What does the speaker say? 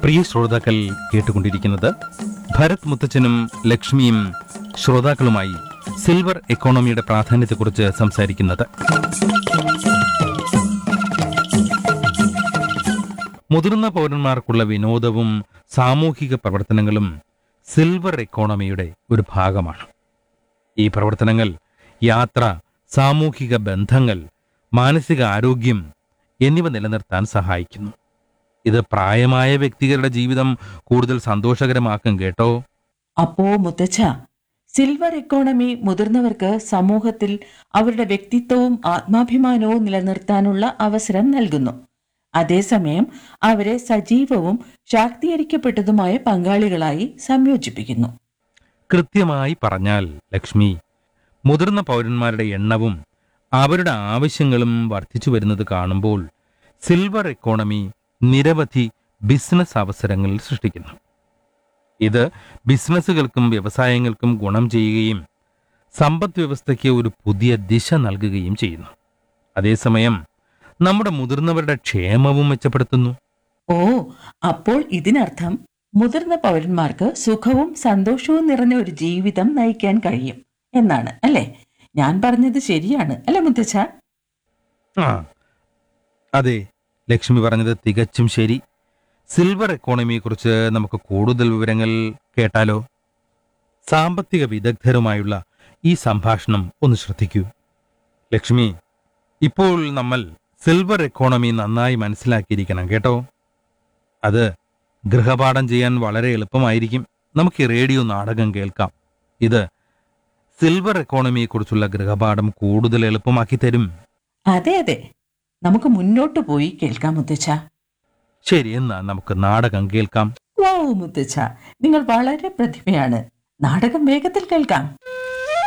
പ്രിയ ശ്രോതാക്കൾ കേട്ടുകൊണ്ടിരിക്കുന്നത് ഭരത് മുത്തച്ഛനും ലക്ഷ്മിയും ശ്രോതാക്കളുമായി സിൽവർ എക്കോണമിയുടെ പ്രാധാന്യത്തെക്കുറിച്ച് സംസാരിക്കുന്നത് മുതിർന്ന പൗരന്മാർക്കുള്ള വിനോദവും സാമൂഹിക പ്രവർത്തനങ്ങളും സിൽവർ എക്കോണമിയുടെ ഒരു ഭാഗമാണ് ഈ പ്രവർത്തനങ്ങൾ യാത്ര സാമൂഹിക ബന്ധങ്ങൾ മാനസിക ആരോഗ്യം എന്നിവ നിലനിർത്താൻ സഹായിക്കുന്നു ഇത് പ്രായമായ വ്യക്തികളുടെ ജീവിതം കൂടുതൽ സന്തോഷകരമാക്കും കേട്ടോ അപ്പോ മുത്തച്ഛ സിൽവർ എക്കോണമി മുതിർന്നവർക്ക് സമൂഹത്തിൽ അവരുടെ വ്യക്തിത്വവും ആത്മാഭിമാനവും നിലനിർത്താനുള്ള അവസരം നൽകുന്നു അതേസമയം അവരെ സജീവവും ശാക്തീകരിക്കപ്പെട്ടതുമായ പങ്കാളികളായി സംയോജിപ്പിക്കുന്നു കൃത്യമായി പറഞ്ഞാൽ ലക്ഷ്മി മുതിർന്ന പൗരന്മാരുടെ എണ്ണവും അവരുടെ ആവശ്യങ്ങളും വർദ്ധിച്ചു വരുന്നത് കാണുമ്പോൾ സിൽവർ എക്കോണമി നിരവധി ബിസിനസ് അവസരങ്ങൾ സൃഷ്ടിക്കുന്നു ഇത് ബിസിനസ്സുകൾക്കും വ്യവസായങ്ങൾക്കും ഗുണം ചെയ്യുകയും സമ്പദ് വ്യവസ്ഥയ്ക്ക് ഒരു പുതിയ ദിശ നൽകുകയും ചെയ്യുന്നു അതേസമയം നമ്മുടെ മുതിർന്നവരുടെ ക്ഷേമവും മെച്ചപ്പെടുത്തുന്നു ഓ അപ്പോൾ ഇതിനർത്ഥം മുതിർന്ന പൗരന്മാർക്ക് സുഖവും സന്തോഷവും നിറഞ്ഞ ഒരു ജീവിതം നയിക്കാൻ കഴിയും എന്നാണ് അല്ലേ ഞാൻ പറഞ്ഞത് ശരിയാണ് അല്ലെ മുത്തച്ഛ ആ അതെ ലക്ഷ്മി പറഞ്ഞത് തികച്ചും ശരി സിൽവർ എക്കോണമിയെക്കുറിച്ച് നമുക്ക് കൂടുതൽ വിവരങ്ങൾ കേട്ടാലോ സാമ്പത്തിക വിദഗ്ധരുമായുള്ള ഈ സംഭാഷണം ഒന്ന് ശ്രദ്ധിക്കൂ ലക്ഷ്മി ഇപ്പോൾ നമ്മൾ സിൽവർ എക്കോണമി നന്നായി മനസ്സിലാക്കിയിരിക്കണം കേട്ടോ അത് ഗൃഹപാഠം ചെയ്യാൻ വളരെ എളുപ്പമായിരിക്കും നമുക്ക് ഈ റേഡിയോ നാടകം കേൾക്കാം ഇത് സിൽവർ എക്കോണമിയെക്കുറിച്ചുള്ള ഗൃഹപാഠം കൂടുതൽ എളുപ്പമാക്കി തരും അതെ അതെ നമുക്ക് മുന്നോട്ട് പോയി കേൾക്കാം മുത്തച്ഛ ശരി എന്നാ നമുക്ക് നാടകം കേൾക്കാം വൗ മുത്തച്ഛ നിങ്ങൾ വളരെ പ്രതിഭയാണ് നാടകം വേഗത്തിൽ കേൾക്കാം